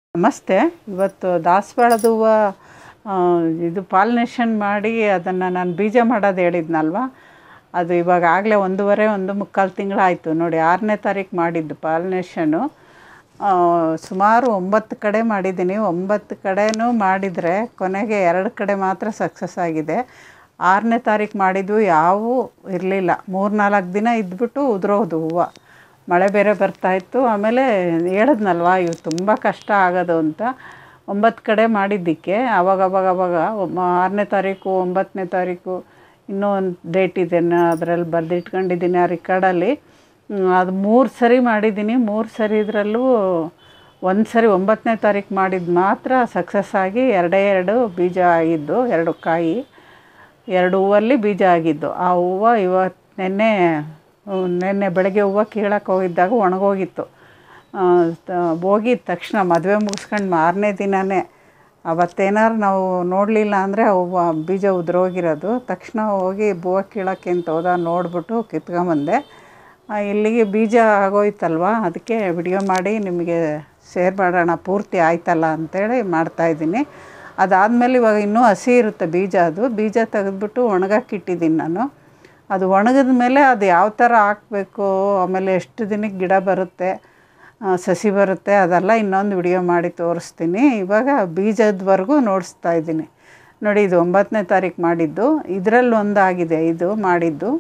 ನಮಸ್ತೆ ಇವತ್ತು ದಾಸವಾಳದ ಹೂವು ಆ, ಇದು ಪಾಲಿನೇಷನ್ ಮಾಡಿ ಅದನ್ನು ನಾನು ಬೀಜ ಮಾಡೋದು ಹೇಳಿದ್ನಲ್ವ ಅದು ಇವಾಗ ಆಗಲೇ ಒಂದೂವರೆ ಒಂದು ಮುಕ್ಕಾಲು ತಿಂಗಳಾಯಿತು ನೋಡಿ ಆರನೇ ತಾರೀಕು ಮಾಡಿದ್ದು ಪಾಲಿನೇಷನ್ನು ಸುಮಾರು ಒಂಬತ್ತು ಕಡೆ ಮಾಡಿದ್ದೀನಿ ಒಂಬತ್ತು ಕಡೆನೂ ಮಾಡಿದರೆ ಕೊನೆಗೆ ಎರಡು ಕಡೆ ಮಾತ್ರ ಸಕ್ಸಸ್ ಆಗಿದೆ ಆರನೇ ತಾರೀಕು ಮಾಡಿದ್ವು ಯಾವೂ ಇರಲಿಲ್ಲ ಮೂರು ನಾಲ್ಕು ದಿನ ಇದ್ಬಿಟ್ಟು ಉದುರೋದು ಹೂವು ಮಳೆ ಬೇರೆ ಬರ್ತಾಯಿತ್ತು ಆಮೇಲೆ ಹೇಳಿದ್ನಲ್ವ ಇವು ತುಂಬ ಕಷ್ಟ ಆಗೋದು ಅಂತ ಒಂಬತ್ತು ಕಡೆ ಮಾಡಿದ್ದಕ್ಕೆ ಅವಾಗ ಅವಾಗ ಅವಾಗ ಒಬ್ಬ- ಆರನೇ ತಾರೀಕು ಒಂಬತ್ತನೇ ತಾರೀಕು ಇನ್ನೂ ಒಂದು ಡೇಟ್ ಇದೆ ಅದರಲ್ಲಿ ಬರೆದಿಟ್ಕೊಂಡಿದ್ದೀನಿ ಆ ರಿಕಾರ್ಡಲ್ಲಿ ಹ್ಮ್, ಅದು ಮೂರು ಸರಿ ಮಾಡಿದ್ದೀನಿ ಮೂರು ಸರಿ ಇದರಲ್ಲೂ ಒಂದು ಸರಿ ಒಂಬತ್ತನೇ ತಾರೀಕು ಮಾಡಿದ್ದು ಮಾತ್ರ ಸಕ್ಸಸ್ ಆಗಿ ಎರಡೇ ಎರಡು ಬೀಜ ಆಗಿದ್ದು ಎರಡು ಕಾಯಿ ಎರಡು ಹೂವಲ್ಲಿ ಬೀಜ ಆಗಿದ್ದು ಆ ಹೂವು ಇವತ್ತು ನೆನ್ನೆ ಹ್ಮ್, ನೆನ್ನೆ ಬೆಳಗ್ಗೆ ಹೂವು ಕೀಳಕ್ಕೆ ಹೋಗಿದ್ದಾಗ ಒಣಗೋಗಿತ್ತು ಆ, ತ- ಹೋಗಿದ ತಕ್ಷಣ ಮದುವೆ ಮುಗಿಸ್ಕೊಂಡು ಮಾರನೇ ದಿನವೇ ಅವತ್ತೇನಾರು ನಾವು ನೋಡಲಿಲ್ಲ ಅಂದರೆ ಹೂವು ಬೀಜ ಉದುರೋಗಿರೋದು ತಕ್ಷಣ ಹೋಗಿ ಹೂವು ಕೀಳಕ್ಕೆ ಅಂತ ಹೋದ ನೋಡಿಬಿಟ್ಟು ಕಿತ್ಕೊಂಬಂದೆ ಆ, ಇಲ್ಲಿಗೆ ಬೀಜ ಆಗೋಯ್ತಲ್ವ ಅದಕ್ಕೆ ವಿಡಿಯೋ ಮಾಡಿ ನಿಮಗೆ ಶೇರ್ ಮಾಡೋಣ ಪೂರ್ತಿ ಆಯ್ತಲ್ಲ ಅಂತೇಳಿ ಮಾಡ್ತಾಯಿದ್ದೀನಿ ಅದಾದಮೇಲೆ ಇವಾಗ ಇನ್ನೂ ಹಸಿ ಇರುತ್ತೆ ಬೀಜ ಅದು ಬೀಜ ತೆಗೆದ್ಬಿಟ್ಟು ಒಣಗಕ್ಕಿಟ್ಟಿದ್ದೀನಿ ನಾನು ಅದು ಒಣಗಿದ ಮೇಲೆ ಅದು ಯಾವ ಥರ ಹಾಕಬೇಕು ಆಮೇಲೆ ಎಷ್ಟು ದಿನಕ್ಕೆ ಗಿಡ ಬರುತ್ತೆ ಆ, ಸಸಿ ಬರುತ್ತೆ ಅದೆಲ್ಲ ಇನ್ನೊಂದು ವಿಡಿಯೋ ಮಾಡಿ ತೋರಿಸ್ತೀನಿ ಇವಾಗ ಬೀಜದವರೆಗೂ ನೋಡಿಸ್ತಾ ಇದ್ದೀನಿ ನೋಡಿ ಇದು ಒಂಬತ್ತನೇ ತಾರೀಕು ಮಾಡಿದ್ದು ಇದರಲ್ಲಿ ಒಂದು ಆಗಿದೆ ಇದು ಮಾಡಿದ್ದು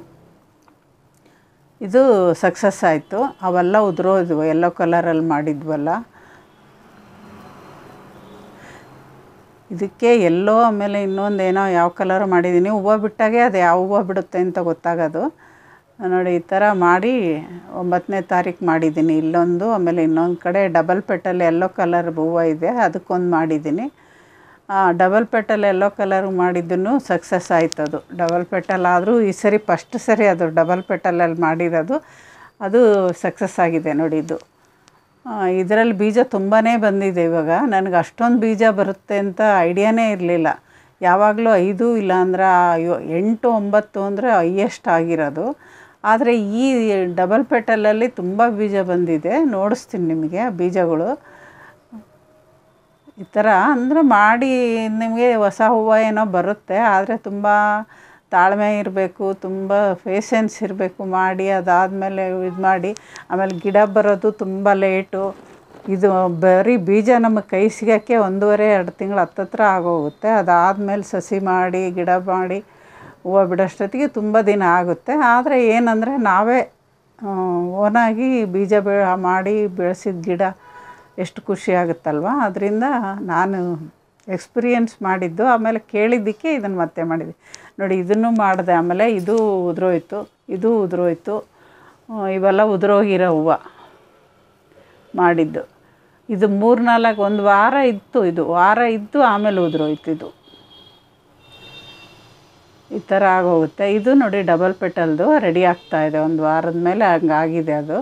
ಇದು ಸಕ್ಸಸ್ ಆಯಿತು ಅವೆಲ್ಲ ಉದುರೋದ್ವು ಯೆಲ್ಲೋ ಕಲರಲ್ಲಿ ಮಾಡಿದ್ವಲ್ಲ ಇದಕ್ಕೆ ಎಲ್ಲೋ ಆಮೇಲೆ ಇನ್ನೊಂದು ಏನೋ ಯಾವ ಕಲರ್ ಮಾಡಿದ್ದೀನಿ ಹೂವು ಬಿಟ್ಟಾಗೆ ಅದು ಯಾವ ಹೂವು ಬಿಡುತ್ತೆ ಅಂತ ಗೊತ್ತಾಗೋದು ನೋಡಿ ಈ ಥರ ಮಾಡಿ ಒಂಬತ್ತನೇ ತಾರೀಕು ಮಾಡಿದ್ದೀನಿ ಇಲ್ಲೊಂದು ಆಮೇಲೆ ಇನ್ನೊಂದು ಕಡೆ ಡಬಲ್ ಪೆಟಲ್ ಎಲ್ಲೋ ಕಲರ್ ಹೂವು ಇದೆ ಅದಕ್ಕೊಂದು ಮಾಡಿದ್ದೀನಿ ಡಬಲ್ ಪೆಟಲ್ ಎಲ್ಲೋ ಕಲರ್ ಮಾಡಿದ್ದನ್ನು ಸಕ್ಸಸ್ ಆಯ್ತು ಅದು ಡಬಲ್ ಪೆಟಲ್ ಆದರೂ ಈ ಸರಿ ಫಸ್ಟ್ ಸರಿ ಅದು ಡಬಲ್ ಪೆಟಲಲ್ಲಿ ಮಾಡಿರೋದು ಅದು ಸಕ್ಸಸ್ ಆಗಿದೆ ನೋಡಿ ಇದು ಇದರಲ್ಲಿ ಬೀಜ ತುಂಬಾ ಬಂದಿದೆ ಇವಾಗ ನನಗೆ ಅಷ್ಟೊಂದು ಬೀಜ ಬರುತ್ತೆ ಅಂತ ಐಡಿಯಾನೇ ಇರಲಿಲ್ಲ ಯಾವಾಗಲೂ ಐದು ಇಲ್ಲಾಂದ್ರೆ ಯೋ- ಎಂಟು ಒಂಬತ್ತು ಅಂದರೆ ಹೈಯೆಸ್ಟ್ ಆಗಿರೋದು ಆದರೆ ಈ ಡಬಲ್ ಪೆಟಲಲ್ಲಿ ತುಂಬ ಬೀಜ ಬಂದಿದೆ ನೋಡಿಸ್ತೀನಿ ನಿಮಗೆ ಬೀಜಗಳು ಈ ಥರ ಅಂದರೆ ಮಾಡಿ ನಿಮಗೆ ಹೊಸ ಹೂವು ಏನೋ ಬರುತ್ತೆ ಆದರೆ ತುಂಬ ತಾಳ್ಮೆ ಇರಬೇಕು ತುಂಬ ಪೇಷನ್ಸ್ ಇರಬೇಕು ಮಾಡಿ ಅದಾದಮೇಲೆ ಇದು ಮಾಡಿ ಆಮೇಲೆ ಗಿಡ ಬರೋದು ತುಂಬ ಲೇಟು ಇದು ಬರೀ ಬೀಜ ನಮಗೆ ಕೈ ಸಿಗೋಕ್ಕೆ ಒಂದೂವರೆ ಎರಡು ತಿಂಗಳು ಹತ್ತತ್ರ ಆಗೋಗುತ್ತೆ ಅದಾದಮೇಲೆ ಸಸಿ ಮಾಡಿ ಗಿಡ ಮಾಡಿ ಹೂವು ಬಿಡೋಷ್ಟೊತ್ತಿಗೆ ತುಂಬ ದಿನ ಆಗುತ್ತೆ ಆದರೆ ಏನಂದರೆ ನಾವೇ ಓನಾಗಿ ಬೀಜ ಬೆ ಮಾಡಿ ಬೆಳೆಸಿದ ಗಿಡ ಎಷ್ಟು ಖುಷಿ ಆಗುತ್ತಲ್ವ ಅದರಿಂದ ನಾನು ಎಕ್ಸ್ಪೀರಿಯನ್ಸ್ ಮಾಡಿದ್ದು ಆಮೇಲೆ ಕೇಳಿದ್ದಕ್ಕೆ ಇದನ್ನು ಮತ್ತೆ ಮಾಡಿದ್ವಿ ನೋಡಿ ಇದನ್ನು ಮಾಡಿದೆ ಆಮೇಲೆ ಇದು ಉದುರೋಯ್ತು ಇದು ಉದುರೋಯ್ತು ಆ, ಇವೆಲ್ಲ ಉದುರೋಗಿರೋ ಹೂವು ಮಾಡಿದ್ದು ಇದು ಮೂರು ನಾಲ್ಕು ಒಂದು ವಾರ ಇತ್ತು ಇದು ವಾರ ಇದ್ದು ಆಮೇಲೆ ಉದುರೋಯ್ತು ಇದು ಈ ಥರ ಆಗೋಗುತ್ತೆ ಇದು ನೋಡಿ ಡಬಲ್ ಪೆಟಲ್ದು ರೆಡಿ ಆಗ್ತಾ ಇದೆ ಒಂದು ವಾರದ ಮೇಲೆ ಹಂಗಾಗಿದೆ ಅದು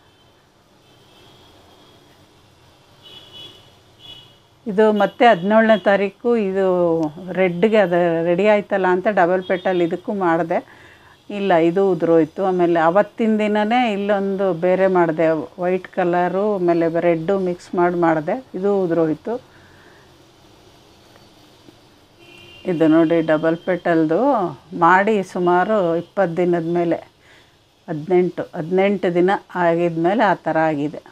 ಇದು ಮತ್ತೆ ಹದಿನೇಳನೇ ತಾರೀಕು ಇದು ರೆಡ್ಗೆ ಅದು ರೆಡಿ ಆಯ್ತಲ್ಲ ಅಂತ ಡಬಲ್ ಪೆಟಲ್ ಇದಕ್ಕೂ ಮಾಡಿದೆ ಇಲ್ಲ ಇದು ಉದುರೋಯ್ತು ಆಮೇಲೆ ಅವತ್ತಿನ ದಿನವೇ ಇಲ್ಲೊಂದು ಬೇರೆ ಮಾಡಿದೆ ವೈಟ್ ಕಲರು ಆಮೇಲೆ ರೆಡ್ಡು ಮಿಕ್ಸ್ ಮಾಡಿ ಮಾಡಿದೆ ಇದು ಉದುರೋಯ್ತು ಇದು ನೋಡಿ ಡಬಲ್ ಪೆಟಲ್ದು ಮಾಡಿ ಸುಮಾರು ಇಪ್ಪತ್ತು ದಿನದ ಮೇಲೆ ಹದಿನೆಂಟು ಹದಿನೆಂಟು ದಿನ ಆಗಿದ್ಮೇಲೆ ಆ ಥರ ಆಗಿದೆ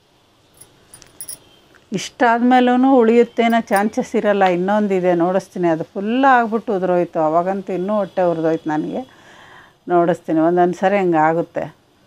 ಇಷ್ಟಾದ್ಮೇಲೂ ಉಳಿಯುತ್ತೇನೋ ಚಾನ್ಸಸ್ ಇರಲ್ಲ ಇನ್ನೊಂದಿದೆ ನೋಡಿಸ್ತೀನಿ ಅದು ಫುಲ್ ಆಗ್ಬಿಟ್ಟು ಉದುರೋಯ್ತು ಅವಾಗಂತೂ ಇನ್ನೂ ಹೊಟ್ಟೆ ಉರಿದೋಯ್ತು ನನಗೆ ನೋಡಿಸ್ತೀನಿ ಒಂದೊಂದು ಸರಿ ಹಂಗೆ ಆಗುತ್ತೆ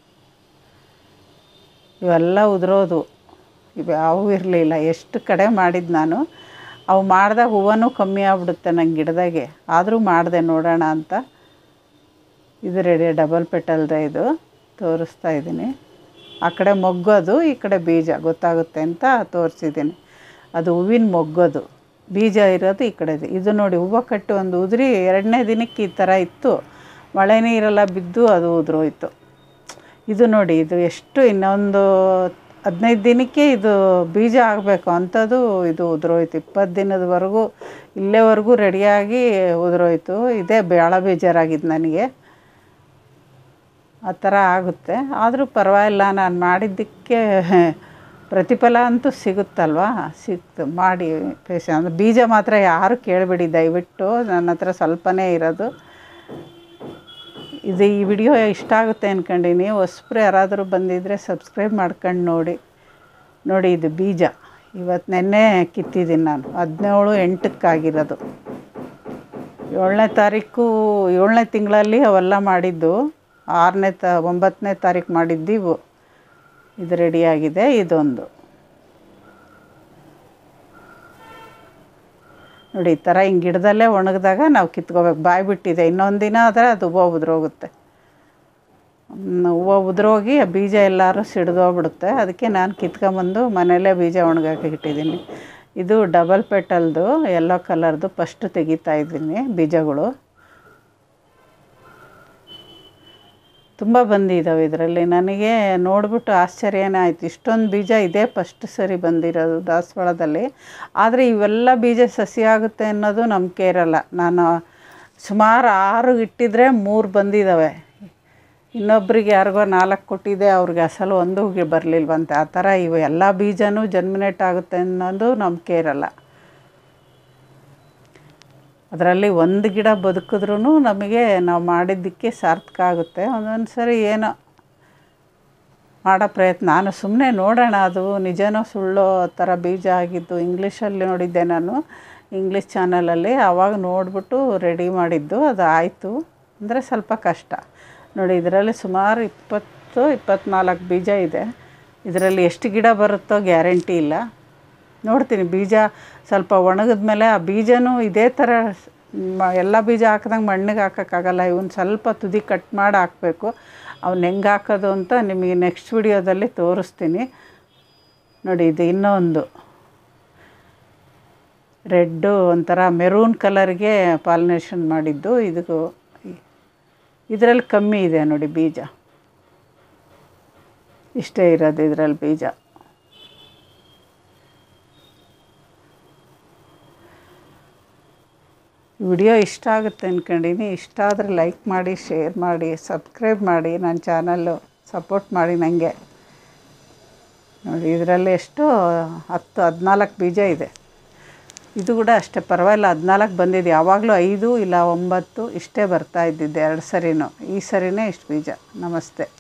ಇವೆಲ್ಲ ಉದುರೋದು ಇವು ಯಾವೂ ಇರಲಿಲ್ಲ ಎಷ್ಟು ಕಡೆ ಮಾಡಿದ್ದು ನಾನು ಅವು ಮಾಡಿದಾಗ ಹೂವನೂ ಕಮ್ಮಿ ಆಗ್ಬಿಡುತ್ತೆ ನಂಗೆ ಗಿಡದಾಗೆ ಆದರೂ ಮಾಡಿದೆ ನೋಡೋಣ ಅಂತ ಇದು ರೆಡಿ ಡಬಲ್ ಪೆಟಲ್ದೆ ಇದು ತೋರಿಸ್ತಾ ಇದ್ದೀನಿ ಆ ಕಡೆ ಮೊಗ್ಗೋದು ಈ ಕಡೆ ಬೀಜ ಗೊತ್ತಾಗುತ್ತೆ ಅಂತ ತೋರಿಸಿದ್ದೀನಿ ಅದು ಹೂವಿನ ಮೊಗ್ಗೋದು ಬೀಜ ಇರೋದು ಈ ಕಡೆ ಇದೆ. ಇದು ನೋಡಿ ಹೂವು ಕಟ್ಟಿ ಒಂದು ಉದುರಿ ಎರಡನೇ ದಿನಕ್ಕೆ ಈ ಥರ ಇತ್ತು ಮಳೆ ನೀರೆಲ್ಲ ಬಿದ್ದು ಅದು ಉದುರೋಯ್ತು ಇದು ನೋಡಿ ಇದು ಎಷ್ಟು ಇನ್ನೊಂದು ಹದಿನೈದು ದಿನಕ್ಕೆ ಇದು ಬೀಜ ಆಗಬೇಕು ಅಂಥದ್ದು ಇದು ಉದುರೋಯ್ತು ಇಪ್ಪತ್ತು ದಿನದವರೆಗೂ ಇಲ್ಲೇವರೆಗೂ ರೆಡಿಯಾಗಿ ಉದುರೋಯ್ತು ಇದೇ ಭಾಳ ಬೇಜಾರಾಗಿದ್ದು ನನಗೆ ಆ ಥರ ಆಗುತ್ತೆ ಆದರೂ ಪರವಾಗಿಲ್ಲ ನಾನು ಮಾಡಿದ್ದಕ್ಕೆ ಪ್ರತಿಫಲ ಅಂತೂ ಸಿಗುತ್ತಲ್ವಾ ಸಿಕ್ತು ಮಾಡಿ ಪೇಶ ಅಂದರೆ ಬೀಜ ಮಾತ್ರ ಯಾರು ಕೇಳಬೇಡಿ ದಯವಿಟ್ಟು ನನ್ನ ಹತ್ರ ಸ್ವಲ್ಪನೇ ಇರೋದು ಇದು ಈ ವಿಡಿಯೋ ಇಷ್ಟ ಆಗುತ್ತೆ ಅಂದ್ಕೊಂಡೀನಿ ಹೊಸಬ್ರು ಯಾರಾದರೂ ಬಂದಿದ್ದರೆ ಸಬ್ಸ್ಕ್ರೈಬ್ ಮಾಡ್ಕೊಂಡು ನೋಡಿ ನೋಡಿ ಇದು ಬೀಜ ಇವತ್ತು ನೆನ್ನೆ ಕಿತ್ತಿದ್ದೀನಿ ನಾನು ಹದಿನೇಳು ಎಂಟಕ್ಕಾಗಿರೋದು ಏಳನೇ ತಾರೀಕು ಏಳನೇ ತಿಂಗಳಲ್ಲಿ ಅವೆಲ್ಲ ಮಾಡಿದ್ದು ಆರನೇ ತ ಒಂಬತ್ತನೇ ತಾರೀಕು ಮಾಡಿದ್ದಿವು ಇದು ರೆಡಿಯಾಗಿದೆ ಇದೊಂದು ನೋಡಿ ಈ ಥರ ಹಿಂಗೆ ಗಿಡದಲ್ಲೇ ಒಣಗಿದಾಗ ನಾವು ಕಿತ್ಕೋಬೇಕು ಬಾಯಿ ಬಿಟ್ಟಿದೆ ಇನ್ನೊಂದು ದಿನ ಆದರೆ ಅದು ಹೂವು ಉದುರೋಗುತ್ತೆ ಹ್ಮ್, ಹೂವು ಉದುರೋಗಿ ಆ ಬೀಜ ಎಲ್ಲರೂ ಸಿಡ್ದೋಗ್ಬಿಡುತ್ತೆ ಅದಕ್ಕೆ ನಾನು ಕಿತ್ಕೊಂಬಂದು ಮನೆಯಲ್ಲೇ ಬೀಜ ಒಣಗಕ್ಕೆ ಇಟ್ಟಿದ್ದೀನಿ ಇದು ಡಬಲ್ ಪೆಟಲ್ದು ಯೆಲ್ಲೋ ಕಲರ್ದು ಫಸ್ಟ್ ತೆಗಿತಾ ಇದ್ದೀನಿ ಬೀಜಗಳು ತುಂಬ ಬಂದಿದ್ದಾವೆ ಇದರಲ್ಲಿ ನನಗೆ ನೋಡಿಬಿಟ್ಟು ಆಶ್ಚರ್ಯನೇ ಆಯಿತು ಇಷ್ಟೊಂದು ಬೀಜ ಇದೇ ಫಸ್ಟ್ ಸರಿ ಬಂದಿರೋದು ದಾಸವಾಳದಲ್ಲಿ ಆದರೆ ಇವೆಲ್ಲ ಬೀಜ ಸಸಿ ಆಗುತ್ತೆ ಅನ್ನೋದು ನಂಬಿಕೆ ಇರಲ್ಲ ನಾನು ಸುಮಾರು ಆರು ಇಟ್ಟಿದ್ರೆ ಮೂರು ಬಂದಿದ್ದಾವೆ ಇನ್ನೊಬ್ರಿಗೆ ಯಾರಿಗೋ ನಾಲ್ಕು ಕೊಟ್ಟಿದ್ದೆ ಅವ್ರಿಗೆ ಅಸಲು ಒಂದು ಬರಲಿಲ್ವಂತೆ ಆ ಥರ ಇವು ಎಲ್ಲ ಬೀಜನೂ ಜನ್ಮಿನೇಟ್ ಆಗುತ್ತೆ ಅನ್ನೋದು ನಂಬಿಕೆ ಇರಲ್ಲ ಅದರಲ್ಲಿ ಒಂದು ಗಿಡ ಬದುಕಿದ್ರೂ ನಮಗೆ ನಾವು ಮಾಡಿದ್ದಕ್ಕೆ ಸಾರ್ಥಕ ಆಗುತ್ತೆ ಒಂದೊಂದು ಸರಿ ಏನೋ ಮಾಡೋ ಪ್ರಯತ್ನ ನಾನು ಸುಮ್ಮನೆ ನೋಡೋಣ ಅದು ನಿಜನೋ ಸುಳ್ಳೋ ಆ ಥರ ಬೀಜ ಆಗಿದ್ದು ಇಂಗ್ಲೀಷಲ್ಲಿ ನೋಡಿದ್ದೆ ನಾನು ಇಂಗ್ಲೀಷ್ ಚಾನಲಲ್ಲಿ ಆವಾಗ ನೋಡಿಬಿಟ್ಟು ರೆಡಿ ಮಾಡಿದ್ದು ಅದು ಆಯಿತು ಅಂದರೆ ಸ್ವಲ್ಪ ಕಷ್ಟ ನೋಡಿ ಇದರಲ್ಲಿ ಸುಮಾರು ಇಪ್ಪತ್ತು ಇಪ್ಪತ್ತ್ನಾಲ್ಕು ಬೀಜ ಇದೆ ಇದರಲ್ಲಿ ಎಷ್ಟು ಗಿಡ ಬರುತ್ತೋ ಗ್ಯಾರಂಟಿ ಇಲ್ಲ ನೋಡ್ತೀನಿ ಬೀಜ ಸ್ವಲ್ಪ ಒಣಗಿದ ಮೇಲೆ ಆ ಬೀಜನೂ ಇದೇ ಥರ ಮ- ಎಲ್ಲ ಬೀಜ ಹಾಕ್ದಂಗೆ ಮಣ್ಣಿಗೆ ಹಾಕೋಕ್ಕಾಗಲ್ಲ ಇವನ್ನ ಸ್ವಲ್ಪ ತುದಿ ಕಟ್ ಮಾಡಿ ಹಾಕಬೇಕು ಅವ್ನ ಹೆಂಗೆ ಹಾಕೋದು ಅಂತ ನಿಮಗೆ ನೆಕ್ಸ್ಟ್ ವಿಡಿಯೋದಲ್ಲಿ ತೋರಿಸ್ತೀನಿ ನೋಡಿ ಇದು ಇನ್ನೊಂದು ರೆಡ್ಡು ಒಂಥರ ಮೆರೂನ್ ಕಲರ್ಗೆ ಪಾಲಿನೇಷನ್ ಮಾಡಿದ್ದು ಇದು ಇದರಲ್ಲಿ ಕಮ್ಮಿ ಇದೆ ನೋಡಿ ಬೀಜ ಇಷ್ಟೇ ಇರೋದು ಇದರಲ್ಲಿ ಬೀಜ ವಿಡಿಯೋ ಇಷ್ಟ ಆಗುತ್ತೆ ಅಂದ್ಕೊಂಡೀನಿ ಇಷ್ಟ ಆದರೆ ಲೈಕ್ ಮಾಡಿ ಶೇರ್ ಮಾಡಿ ಸಬ್ಸ್ಕ್ರೈಬ್ ಮಾಡಿ ನನ್ನ ಚಾನಲ್ಲು ಸಪೋರ್ಟ್ ಮಾಡಿ ನನಗೆ ನೋಡಿ ಇದರಲ್ಲಿ ಎಷ್ಟು ಹತ್ತು ಹದಿನಾಲ್ಕು ಬೀಜ ಇದೆ ಇದು ಕೂಡ ಅಷ್ಟೇ ಪರವಾಗಿಲ್ಲ ಹದಿನಾಲ್ಕು ಬಂದಿದೆ ಯಾವಾಗಲೂ ಐದು ಇಲ್ಲ ಒಂಬತ್ತು ಇಷ್ಟೇ ಬರ್ತಾ ಇದ್ದಿದ್ದು ಎರಡು ಸರಿನೂ ಈ ಸರಿನೇ ಇಷ್ಟು ಬೀಜ ನಮಸ್ತೆ